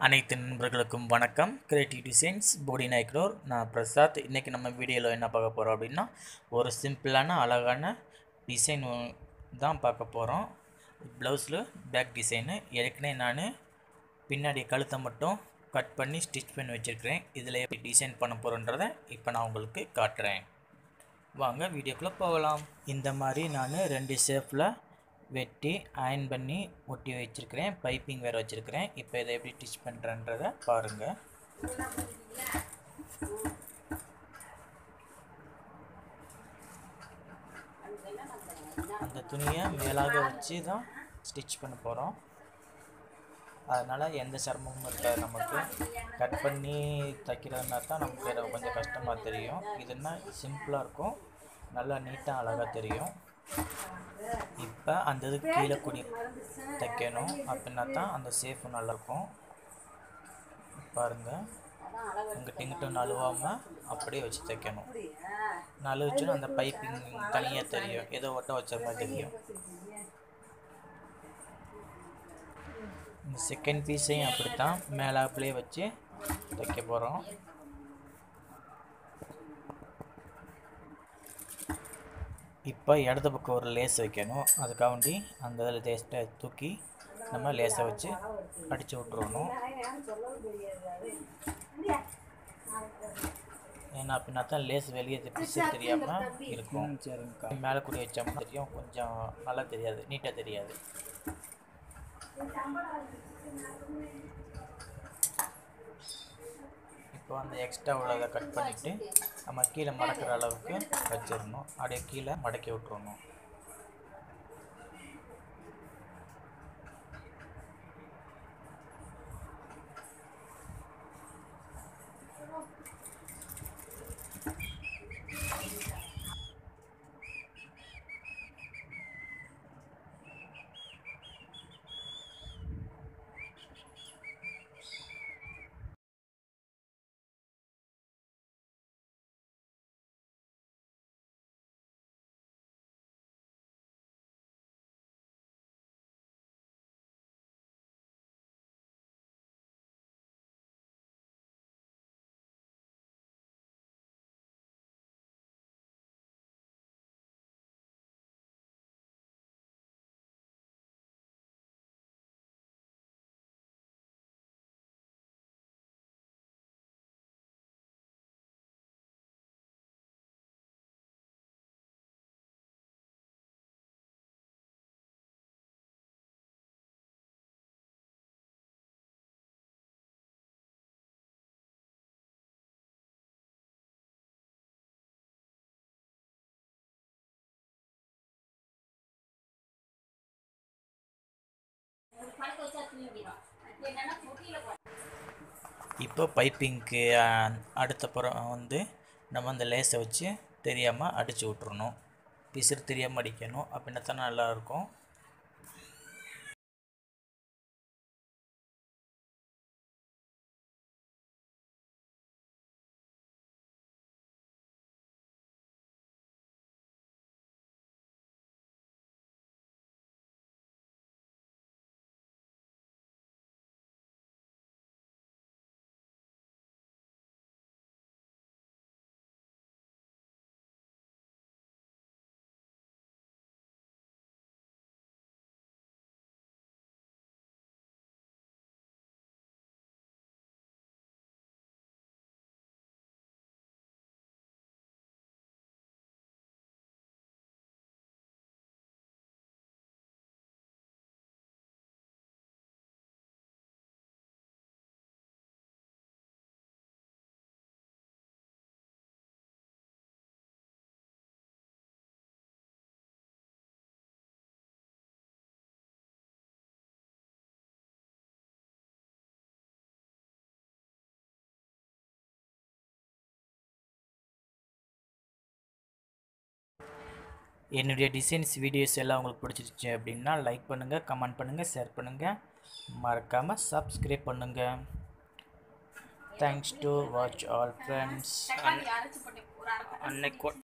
அனைத்து நண்பர்களுக்கும் வணக்கம் கிரியேட்டிவ் டிசைன்ஸ் போடி நாய்க்ரோர் நான் பிரசாத் இன்றைக்கி நம்ம வீடியோவில் என்ன பார்க்க போகிறோம் அப்படின்னா ஒரு சிம்பிளான அழகான டிசைன் தான் பார்க்க போகிறோம் ப்ளவுஸில் பேக் டிசைனு ஏற்கனவே நான் பின்னாடி கழுத்தை மட்டும் கட் பண்ணி ஸ்டிச் பண்ணி வச்சுருக்கிறேன் இதில் எப்படி டிசைன் பண்ண போகிறோன்றதை இப்போ நான் உங்களுக்கு காட்டுறேன் வாங்க வீடியோக்குள்ளே போகலாம் இந்த மாதிரி நான் ரெண்டு ஷேப்பில் வெட்டி அயன் பண்ணி ஒட்டி வச்சுருக்கிறேன் பைப்பிங் வேறு வச்சுருக்கிறேன் இப்போ இதை எப்படி ஸ்டிச் பண்ணுறேன்றதை பாருங்கள் அந்த துணியை மேலாக வச்சு தான் ஸ்டிச் பண்ண போகிறோம் அதனால் எந்த சிரமமும் இருக்காது நமக்கு கட் பண்ணி தைக்கிறதுனா தான் நமக்கு அது கொஞ்சம் கஷ்டமாக தெரியும் இதுனா சிம்பிளாக இருக்கும் நல்லா நீட்டாக அழகாக தெரியும் இப்போ அந்த இது கீழே குடி தைக்கணும் அப்படின்னா தான் அந்த சேஃபு நல்லாயிருக்கும் பாருங்கள் உங்கள் டிங்கிட்டும் நழுவாமல் அப்படியே வச்சு தைக்கணும் நழுவிச்சுன்னா அந்த பைப்பிங் தனியாக தெரியும் ஏதோ ஒட்ட வச்ச மாதிரி தெரியும் இந்த செகண்ட் பீஸையும் அப்படித்தான் மேலாப்பிலே வச்சு தைக்க போகிறோம் இப்போ இடது பக்கம் ஒரு லேஸ் வைக்கணும் அதுக்காண்டி அந்த இதில் லேஸ்ட்டை தூக்கி நம்ம லேஸை வச்சு அடித்து விட்ருணும் ஏன்னா அப்படின்னா தான் லேஸ் வெளியே பிசு தெரியாமல் இருக்கும் மேலே கூடி வச்சோம்னா தெரியும் கொஞ்சம் நல்லா தெரியாது நீட்டாக தெரியாது இப்போ அந்த எக்ஸ்ட்ரா உள்ளதை கட் பண்ணிவிட்டு நம்ம கீழே மடக்கிற அளவுக்கு வச்சிடணும் அப்படியே கீழே மடக்கி விட்றணும் இப்போ பைப்பிங்க்கு அடுத்த புறம் வந்து நம்ம அந்த லேஸை வச்சு தெரியாமல் அடித்து விட்றணும் பிசிறு தெரியாமல் அடிக்கணும் அப்படின்னா தான் நல்லாயிருக்கும் என்னுடைய டிசைன்ஸ் வீடியோஸ் எல்லாம் உங்களுக்கு பிடிச்சிருச்சு அப்படின்னா லைக் பண்ணுங்கள் கமெண்ட் பண்ணுங்கள் ஷேர் பண்ணுங்கள் மறக்காமல் சப்ஸ்கிரைப் பண்ணுங்கள் thanks to watch all friends அன்னைக்கு